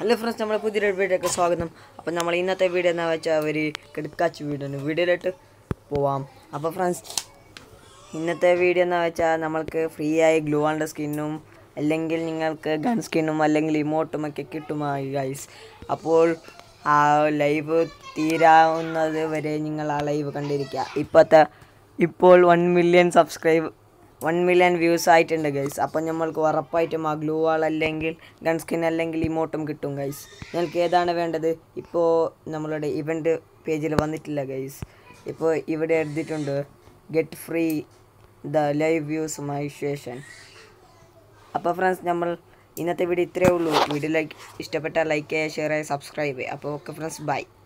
hello friends നമ്മളെ പുതിയൊരു വീഡിയോക്ക് സ്വാഗതം അപ്പം നമ്മൾ ഇന്നത്തെ വീഡിയോ എന്താ വെച്ചാൽ ഒരു കിടക്കാച്ച് വീഡിയോ ആണ് വീഡിയോയിലോട്ട് പോവാം അപ്പോൾ ഫ്രണ്ട്സ് ഇന്നത്തെ വീഡിയോ എന്ന് വെച്ചാൽ നമ്മൾക്ക് ഫ്രീ ആയി ഗ്ലൂ ആൻഡ് സ്കിന്നും അല്ലെങ്കിൽ നിങ്ങൾക്ക് ഗൺ സ്കിന്നും അല്ലെങ്കിൽ ഇമോട്ടും ഒക്കെ കിട്ടുമായി ഗൈസ് അപ്പോൾ ആ ലൈവ് തീരാവുന്നത് വരെ നിങ്ങൾ ആ ലൈവ് കണ്ടിരിക്കുക ഇപ്പോഴത്തെ ഇപ്പോൾ one million subscribe one million views ആയിട്ടുണ്ട് ഗൈസ് അപ്പം നമ്മൾക്ക് ഉറപ്പായിട്ടും ആ ഗ്ലൂ വാൾ അല്ലെങ്കിൽ ഗൺ സ്കിൻ അല്ലെങ്കിൽ ഇമോട്ടും കിട്ടും ഗൈസ് നിങ്ങൾക്ക് ഏതാണ് വേണ്ടത് ഇപ്പോൾ നമ്മളുടെ ഇവൻ്റ് പേജിൽ വന്നിട്ടില്ല ഗൈസ് ഇപ്പോൾ ഇവിടെ എഴുതിയിട്ടുണ്ട് get free the live views my ശേഷൻ അപ്പോൾ ഫ്രണ്ട്സ് നമ്മൾ ഇന്നത്തെ വീഡിയോ ഇത്രയേ ഉള്ളൂ വീഡിയോ ലൈക്ക് ഇഷ്ടപ്പെട്ടാൽ ലൈക്ക് ചെയ്യുക ഷെയർ ചെയ്യുക സബ്സ്ക്രൈബ് ചെയ്യുക അപ്പോൾ ഓക്കെ ഫ്രണ്ട്സ് ബൈ